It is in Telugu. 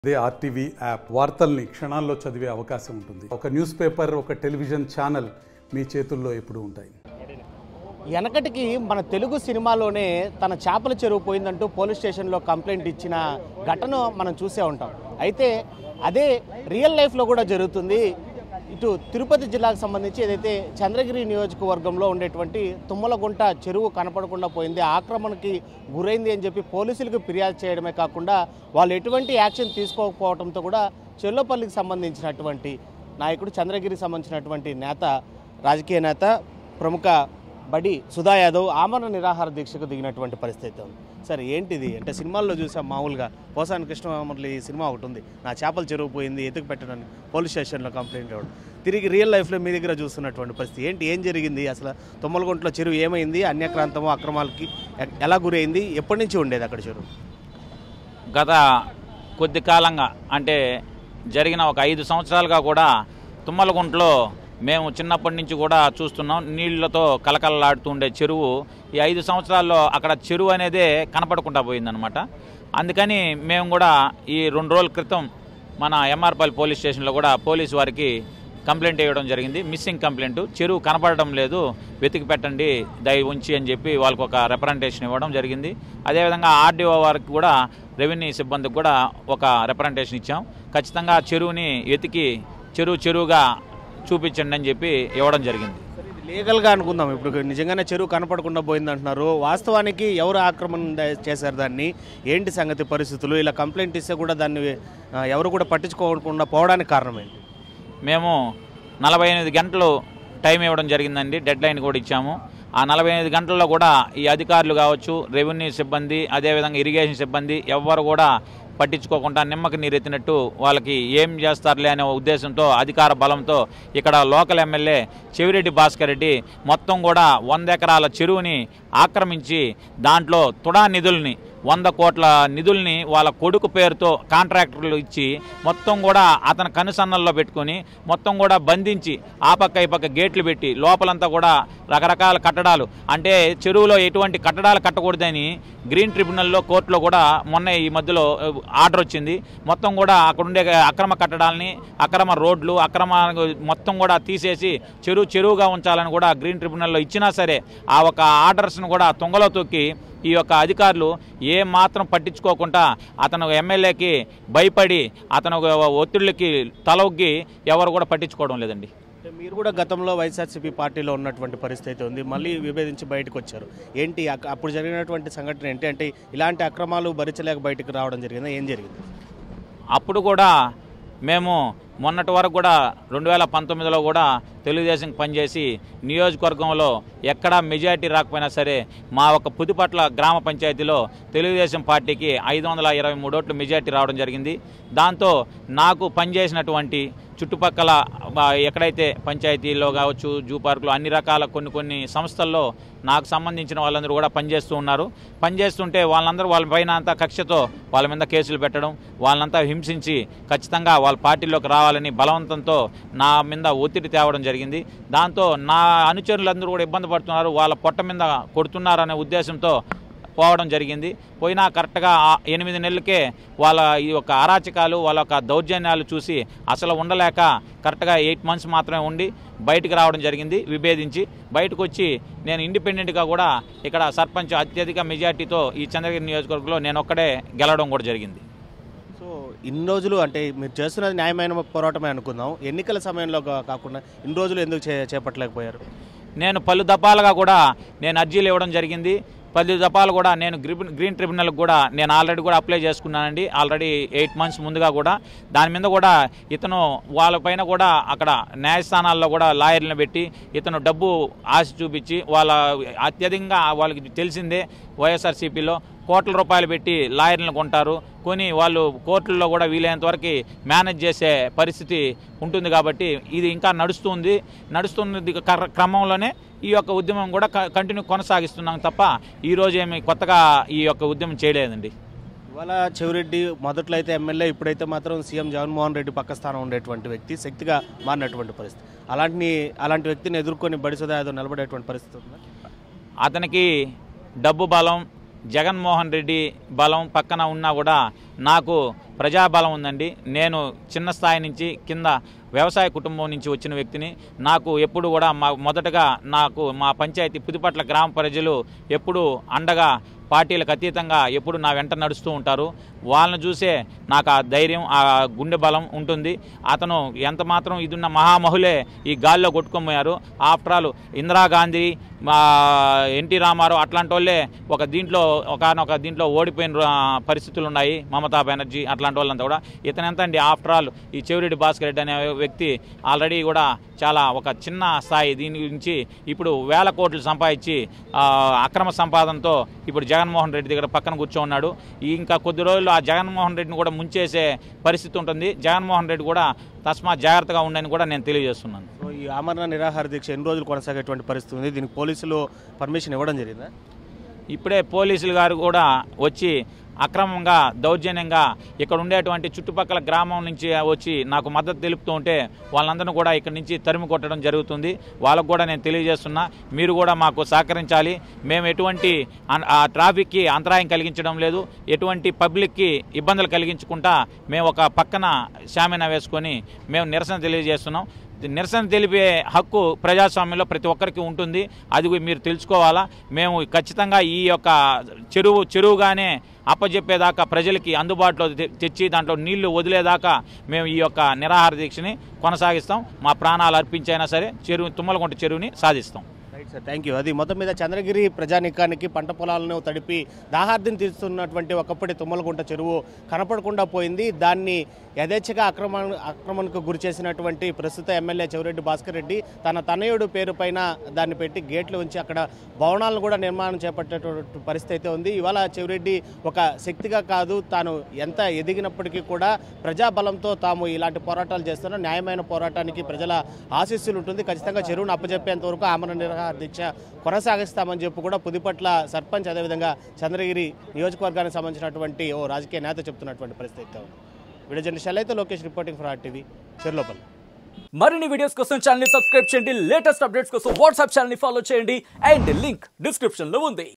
అదే ఆర్టీవీ యాప్ వార్తల్ని క్షణాల్లో చదివే అవకాశం ఉంటుంది ఒక న్యూస్ పేపర్ ఒక టెలివిజన్ ఛానల్ మీ చేతుల్లో ఎప్పుడూ ఉంటాయి వెనకటికి మన తెలుగు సినిమాలోనే తన చేపల చెరువు పోయిందంటూ పోలీస్ స్టేషన్లో కంప్లైంట్ ఇచ్చిన ఘటన మనం చూసే ఉంటాం అయితే అదే రియల్ లైఫ్లో కూడా జరుగుతుంది ఇటు తిరుపతి జిల్లాకు సంబంధించి ఏదైతే చంద్రగిరి నియోజకవర్గంలో ఉండేటువంటి తుమ్మలగుంట చెరువు కనపడకుండా పోయింది ఆక్రమణకి గురైంది అని చెప్పి పోలీసులకు ఫిర్యాదు చేయడమే కాకుండా వాళ్ళు ఎటువంటి యాక్షన్ తీసుకోకపోవడంతో కూడా చెల్లపల్లికి సంబంధించినటువంటి నాయకుడు చంద్రగిరికి సంబంధించినటువంటి నేత రాజకీయ నేత ప్రముఖ బడి సుధా యాదవ్ ఆమరణ నిరాహార దీక్షకు దిగినటువంటి పరిస్థితి ఉంది సరే ఏంటిది అంటే సినిమాల్లో చూసాం మామూలుగా పోసాని కృష్ణమురళి ఈ సినిమా ఒకటి ఉంది నా చేపల చెరువు పోయింది ఎతుకు పెట్టడానికి పోలీస్ స్టేషన్లో కంప్లైంట్ ఇవ్వడం తిరిగి రియల్ లైఫ్లో మీ దగ్గర చూస్తున్నటువంటి పరిస్థితి ఏంటి ఏం జరిగింది అసలు తుమ్మలగుంటలో చెరువు ఏమైంది అన్యక్రాంతము అక్రమాలకి ఎ- ఎలా గురైంది ఎప్పటి నుంచి ఉండేది అక్కడ చెరువు గత కొద్ది కాలంగా అంటే జరిగిన ఒక ఐదు సంవత్సరాలుగా కూడా తుమ్మలగుంటలో మేము చిన్నప్పటి నుంచి కూడా చూస్తున్నాం నీళ్లతో కలకలలాడుతూ ఉండే చెరువు ఈ ఐదు సంవత్సరాల్లో అక్కడ చెరువు అనేదే కనపడకుండా పోయిందనమాట అందుకని మేము కూడా ఈ రెండు రోజుల క్రితం మన ఎంఆర్పల్లి పోలీస్ స్టేషన్లో కూడా పోలీసు వారికి కంప్లైంట్ ఇవ్వడం జరిగింది మిస్సింగ్ కంప్లైంట్ చెరువు కనపడడం లేదు వెతికి పెట్టండి దయ ఉంచి అని చెప్పి వాళ్ళకి ఒక రిప్రజెంటేషన్ ఇవ్వడం జరిగింది అదేవిధంగా ఆర్డీఓ వారికి కూడా రెవెన్యూ సిబ్బందికి కూడా ఒక రిప్రజెంటేషన్ ఇచ్చాం ఖచ్చితంగా చెరువుని వెతికి చెరువు చెరువుగా చూపించండి అని చెప్పి ఇవ్వడం జరిగింది సరే ఇది లీగల్గా అనుకుందాం ఇప్పుడు నిజంగానే చెరువు కనపడకుండా పోయింది అంటున్నారు వాస్తవానికి ఎవరు ఆక్రమణ చేశారు దాన్ని ఏంటి సంగతి పరిస్థితులు ఇలా కంప్లైంట్ ఇస్తే కూడా దాన్ని ఆ, ఎవరు కూడా పట్టించుకోకుండా పోవడానికి కారణం ఏంటి మేము నలభై ఎనిమిది గంటలు టైం ఇవ్వడం జరిగిందండి డెడ్ లైన్ కూడా ఇచ్చాము ఆ నలభై ఎనిమిది గంటల్లో కూడా ఈ అధికారులు కావచ్చు రెవెన్యూ సిబ్బంది అదేవిధంగా ఇరిగేషన్ సిబ్బంది ఎవ్వరు కూడా పట్టించుకోకుండా నిమ్మకి నీరెత్తినట్టు వాళ్ళకి ఏం చేస్తారులే అనే ఉద్దేశంతో అధికార బలంతో ఇక్కడ లోకల్ ఎమ్మెల్యే చెవిరెడ్డి భాస్కర్ రెడ్డి మొత్తం కూడా వంద ఎకరాల చెరువుని ఆక్రమించి దాంట్లో తుడా నిధుల్ని వంద కోట్ల నిధుల్ని వాళ్ళ కొడుకు పేరుతో కాంట్రాక్టర్లు ఇచ్చి మొత్తం కూడా అతని కనుసన్నల్లో పెట్టుకొని మొత్తం కూడా బంధించి ఆ పక్క ఈ పక్క గేట్లు పెట్టి లోపలంతా కూడా రకరకాల కట్టడాలు అంటే చెరువులో ఎటువంటి కట్టడాలు కట్టకూడదని గ్రీన్ ట్రిబ్యునల్లో కోర్టులో కూడా మొన్న ఈ మధ్యలో ఆ, ఆర్డర్ వచ్చింది మొత్తం కూడా అక్కడ ఉండే అక్రమ కట్టడాలని అక్రమ రోడ్లు అక్రమ మొత్తం కూడా తీసేసి చెరువు చెరువుగా ఉంచాలని కూడా గ్రీన్ ట్రిబ్యునల్లో ఇచ్చినా సరే ఆ ఒక ఆర్డర్స్ను కూడా తుంగలో తొక్కి ఈ యొక్క అధికారులు ఏ మాత్రం పట్టించుకోకుండా అతను ఎమ్మెల్యేకి భయపడి అతను ఒత్తిళ్ళకి తలొగ్గి ఎవరు కూడా పట్టించుకోవడం లేదండి అంటే మీరు కూడా గతంలో వైఎస్ఆర్సీపీ పార్టీలో ఉన్నటువంటి పరిస్థితి ఉంది మళ్ళీ విభేదించి బయటకు వచ్చారు ఏంటి అక్- అప్పుడు జరిగినటువంటి సంఘటన ఏంటి అంటే ఇలాంటి అక్రమాలు భరించలేక బయటకు రావడం జరిగిందా ఏం జరిగింది అప్పుడు కూడా మేము మొన్నటి వరకు కూడా రెండు వేల పంతొమ్మిదిలో కూడా తెలుగుదేశం పనిచేసి నియోజకవర్గంలో ఎక్కడా మెజారిటీ రాకపోయినా సరే మా ఒక పుదుపట్ల గ్రామ పంచాయతీలో తెలుగుదేశం పార్టీకి ఐదు వందల ఇరవై మూడు ఓట్లు మెజారిటీ రావడం జరిగింది దాంతో నాకు పనిచేసినటువంటి చుట్టుపక్కల ఆ, ఎక్కడైతే పంచాయతీలో కావచ్చు జూ పార్కులు అన్ని రకాల కొన్ని కొన్ని సంస్థల్లో నాకు సంబంధించిన వాళ్ళందరూ కూడా పనిచేస్తూ ఉన్నారు పనిచేస్తుంటే వాళ్ళందరూ వాళ్ళ పైన అంతా కక్షతో వాళ్ళ మీద కేసులు పెట్టడం వాళ్ళంతా హింసించి ఖచ్చితంగా వాళ్ళ పార్టీలోకి రావాలని బలవంతంతో నా మీద ఒత్తిడి తేవడం జరిగింది దాంతో నా అనుచరులందరూ కూడా ఇబ్బంది పడుతున్నారు వాళ్ళ పొట్ట మీద కొడుతున్నారు అనే ఉద్దేశంతో పోవడం జరిగింది పోయినా కరెక్ట్గా ఆ ఎనిమిది నెలలకే వాళ్ళ ఈ యొక్క అరాచకాలు వాళ్ళ యొక్క దౌర్జన్యాలు చూసి అసలు ఉండలేక కరెక్ట్గా ఎయిట్ మంత్స్ మాత్రమే ఉండి బయటికి రావడం జరిగింది విభేదించి బయటకు వచ్చి నేను ఇండిపెండెంట్గా కూడా ఇక్కడ సర్పంచ్ అత్యధిక మెజార్టీతో ఈ చంద్రగిరి నియోజకవర్గంలో నేను ఒక్కడే గెలవడం కూడా జరిగింది సో ఇన్ని రోజులు అంటే మీరు చేస్తున్నది న్యాయమైన పోరాటమే అనుకుందాం ఎన్నికల సమయంలో కా- కాకుండా ఇన్ని రోజులు ఎందుకు చే చేపట్టలేకపోయారు నేను పలు దఫాలుగా కూడా నేను అర్జీలు ఇవ్వడం జరిగింది పలు దఫాలు కూడా నేను గ్రీన్ గ్రీన్ ట్రిబ్యునల్కి కూడా నేను ఆల్రెడీ కూడా అప్లై చేసుకున్నానండి ఆల్రెడీ ఎయిట్ మంత్స్ ముందుగా కూడా దాని మీద కూడా ఇతను వాళ్ళపైన కూడా అక్కడ న్యాయస్థానాల్లో కూడా లాయర్లను పెట్టి ఇతను డబ్బు ఆశ చూపించి వాళ్ళ అత్యధికంగా వాళ్ళకి తెలిసిందే వైఎస్ఆర్సీపీలో కోట్ల రూపాయలు పెట్టి లాయర్లను కొంటారు కొని వాళ్ళు కోర్టుల్లో కూడా వీలైనంత వరకు మేనేజ్ చేసే పరిస్థితి ఉంటుంది కాబట్టి ఇది ఇంకా నడుస్తుంది నడుస్తున్నది క్ర- క్రమంలోనే ఈ యొక్క ఉద్యమం కూడా క- కంటిన్యూ కొనసాగిస్తున్నాం తప్ప ఈ రోజు ఏమి కొత్తగా ఈ యొక్క ఉద్యమం చేయలేదండి ఇవాళ చెవిరెడ్డి మొదట్లో అయితే ఎమ్మెల్యే ఇప్పుడైతే మాత్రం సీఎం జగన్మోహన్ రెడ్డి పక్క స్థానం ఉండేటువంటి వ్యక్తి శక్తిగా మారినటువంటి పరిస్థితి అలాంటి అలాంటి వ్యక్తిని ఎదుర్కొని బడిసోదా యాదవ్ నిలబడేటువంటి పరిస్థితి ఉందా అతనికి డబ్బు బలం జగన్మోహన్ రెడ్డి బలం పక్కన ఉన్నా కూడా నాకు ప్రజాబలం ఉందండి నేను చిన్న స్థాయి నుంచి కింద వ్యవసాయ కుటుంబం నుంచి వచ్చిన వ్యక్తిని నాకు ఎప్పుడు కూడా మా మొదటగా నాకు మా పంచాయతీ పుదిపట్ల గ్రామ ప్రజలు ఎప్పుడు అండగా పార్టీలకు అతీతంగా ఎప్పుడు నా వెంట నడుస్తూ ఉంటారు వాళ్ళని చూసే నాకు ఆ ధైర్యం ఆ గుండె బలం ఉంటుంది అతను ఎంత మాత్రం ఇదున్న మహామహులే ఈ గాల్లో కొట్టుకోపోయారు ఆఫ్టర్ ఆల్ ఇందిరాగాంధీ మా ఎన్టీ రామారావు అట్లాంటి వాళ్ళే ఒక దీంట్లో ఒకనొక దీంట్లో ఓడిపోయిన ఆ, పరిస్థితులు ఉన్నాయి మమతా బెనర్జీ అట్లాంటి వాళ్ళంతా కూడా ఇతను ఎంత అండి ఆఫ్టర్ ఆల్ ఈ చెవిరెడ్డి భాస్కర్ రెడ్డి అనే వ్యక్తి ఆల్రెడీ కూడా చాలా ఒక చిన్న స్థాయి దీని గురించి ఇప్పుడు వేల కోట్లు సంపాదించి ఆ, అక్రమ సంపాదనతో ఇప్పుడు జగన్మోహన్ రెడ్డి దగ్గర పక్కన కూర్చోన్నాడు ఈ ఇంకా కొద్ది రోజుల్లో ఆ జగన్మోహన్ రెడ్డిని కూడా ముంచేసే పరిస్థితి ఉంటుంది జగన్మోహన్ రెడ్డి కూడా తస్మాత్ జాగ్రత్తగా ఉండని కూడా నేను తెలియజేస్తున్నాను సో ఈ ఆమరణ నిరాహార దీక్ష ఎన్ని రోజులు కొనసాగేటువంటి పరిస్థితి ఉంది దీనికి పోలీసులు పర్మిషన్ ఇవ్వడం జరిగిందా ఇప్పుడే పోలీసులు గారు కూడా వచ్చి అక్రమంగా దౌర్జన్యంగా ఇక్కడ ఉండేటువంటి చుట్టుపక్కల గ్రామం నుంచి వచ్చి నాకు మద్దతు తెలుపుతూ ఉంటే వాళ్ళందరినీ కూడా ఇక్కడ నుంచి తరిమి కొట్టడం జరుగుతుంది వాళ్ళకు కూడా నేను తెలియజేస్తున్నా మీరు కూడా మాకు సహకరించాలి మేము ఎటువంటి అన్- ఆ ట్రాఫిక్కి అంతరాయం కలిగించడం లేదు ఎటువంటి పబ్లిక్కి ఇబ్బందులు కలిగించకుండా మేము ఒక పక్కన షామినా వేసుకొని మేము నిరసన తెలియజేస్తున్నాం నిరసన తెలిపే హక్కు ప్రజాస్వామ్యంలో ప్రతి ఒక్కరికి ఉంటుంది అది మీరు తెలుసుకోవాలా మేము ఖచ్చితంగా ఈ యొక్క చెరువు చెరువుగానే అప్పజెప్పేదాకా ప్రజలకి అందుబాటులో తె- తెచ్చి దాంట్లో నీళ్లు వదిలేదాకా మేము ఈ యొక్క నిరాహార దీక్షని కొనసాగిస్తాం మా ప్రాణాలు అర్పించైనా సరే చెరువు తుమ్మలగుంట చెరువుని సాధిస్తాం రైట్ సార్ థ్యాంక్ యూ అది మొత్తం మీద చంద్రగిరి ప్రజానికానికి పంట పొలాలను తడిపి దాహార్దిని తీరుస్తున్నటువంటి ఒకప్పటి తుమ్మలగుంట చెరువు కనపడకుండా పోయింది దాన్ని యథేచ్ఛగా ఆక్రమణ ఆక్రమణకు గురి చేసినటువంటి ప్రస్తుత ఎమ్మెల్యే చెవిరెడ్డి భాస్కర్ రెడ్డి తన తనయుడు పేరు పైన దాన్ని పెట్టి గేట్లు ఉంచి అక్కడ భవనాలను కూడా నిర్మాణం చేపట్టేటువంటి పరిస్థితి అయితే ఉంది ఇవాళ చెవిరెడ్డి ఒక శక్తిగా కాదు తాను ఎంత ఎదిగినప్పటికీ కూడా ప్రజాబలంతో తాము ఇలాంటి పోరాటాలు చేస్తున్నాం న్యాయమైన పోరాటానికి ప్రజల ఆశీస్సులు ఉంటుంది ఖచ్చితంత చెరువును అప్పచెప్పేంత వరకు ఆమరణ నిరాహార దీక్ష కొనసాగిస్తామని చెప్పి కూడా పుదిపట్ల సర్పంచ్ అదేవిధంగా చంద్రగిరి నియోజకవర్గానికి సంబంధించినటువంటి ఓ రాజకీయ నేత చెప్తున్నటువంటి పరిస్థితి అయితే ఉంది వీడియో జర్నలిస్ట్ అయితే Lokesh reporting for RTV Cherlopalli మరిన్ని వీడియోస్ కోసం ఛానల్ ని సబ్స్క్రైబ్ చేయండి లేటెస్ట్ అప్డేట్స్ కోసం వాట్సాప్ ఛానల్ ని ఫాలో చేయండి అండ్ లింక్ డిస్క్రిప్షన్ లో ఉంది